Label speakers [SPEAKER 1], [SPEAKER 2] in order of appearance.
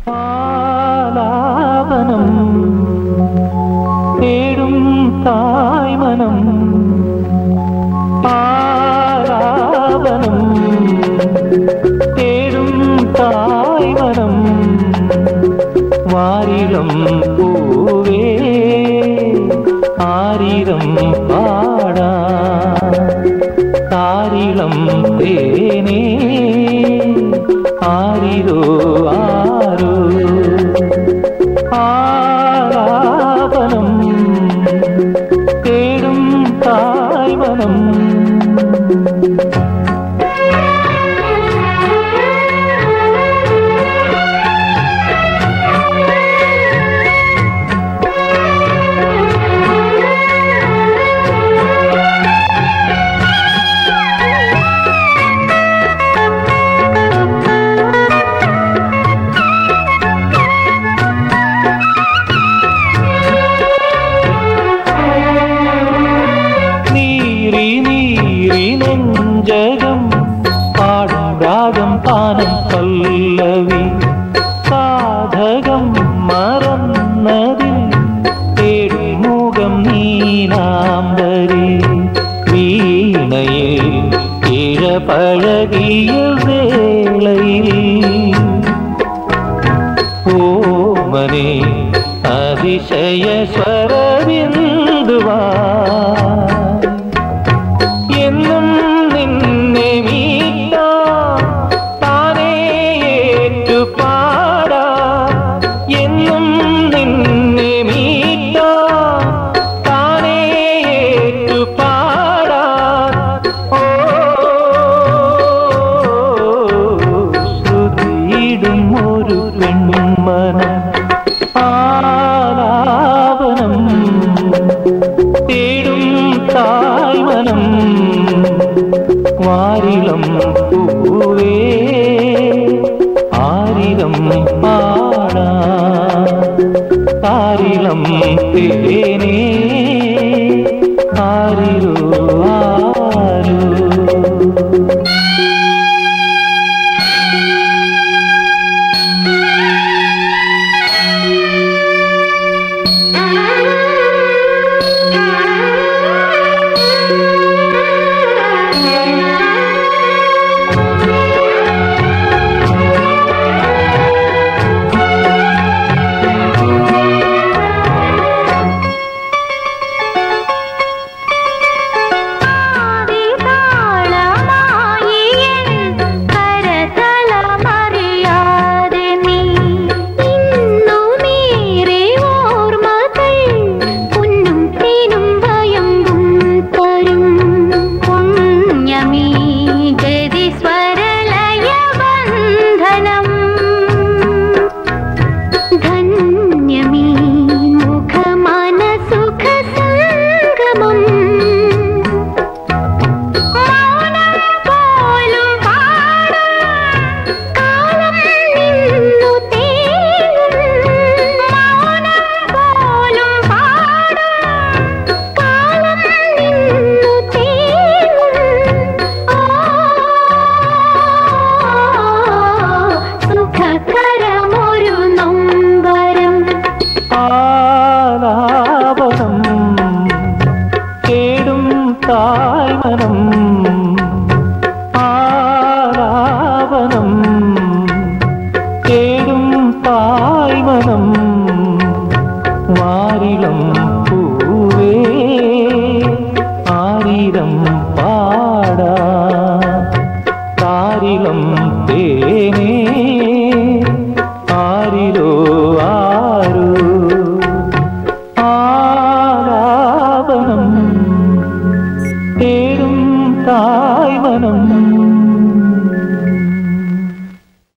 [SPEAKER 1] ஆலாபனம் தேடும் தாய்மனம் ஆலாபனம் தேடும் தாய்மனம் வாரிலம் பூவே ஆரிரம் பாடா தாரிளம் தேனே ஆரிரோ ஆரோ ஆலாபனம் தேடும் தாய்மனம் நீரி நீரி நெஞ்சகம் பாடும் ராகம் தானம் பல்லவி சாதகம் மறந்ததில் தேடும் மூகம் நீலாம்பரி வீணையில் இழ பழகிய வேளையில் ஓமனே அதிசய ஸ்வரவிந்துவா என்னும் நின்னை மீட்டா தானே ஏற்று பாடா என்னும் நின்னை மீட்டா தானே ஏற்று பாடா ஓ ஸ்ருதியிடும் ஒரு பெண்மனம் ஆலாபனம் தேடும் தாய்மனம் வாரிலம் பூவே ஆரிரம் பாடா தாரிலம் தேனே ஆரிரோ ஆரோ
[SPEAKER 2] കരതലമറിയാതെ നീ ഇന്നു നീരെ ഓർമ്മകൾ പൊന്നും തേനും വയമ്പും തരും പുണ്യമീ ഗതി സ്വരലയ ബന്ധനം ധന്യമീ മുഖമന സുഖ സംഗമം മൗനം പോലും പാടും കാലം നിന്നു തേങ്ങും മൗനം പോലും പാടും കാലം നിന്നു തേങ്ങും സുഖകരമൊരു നൊമ്പരം
[SPEAKER 1] ആലാപനം തേടും തായ്മനം ആലാപനം തേടും തായ്മനം വാരിളം പൂവേ ആരിരം പാടാ താരിളം തേനേ ആരിരോ ആരോ ആലാപനം തേടും താ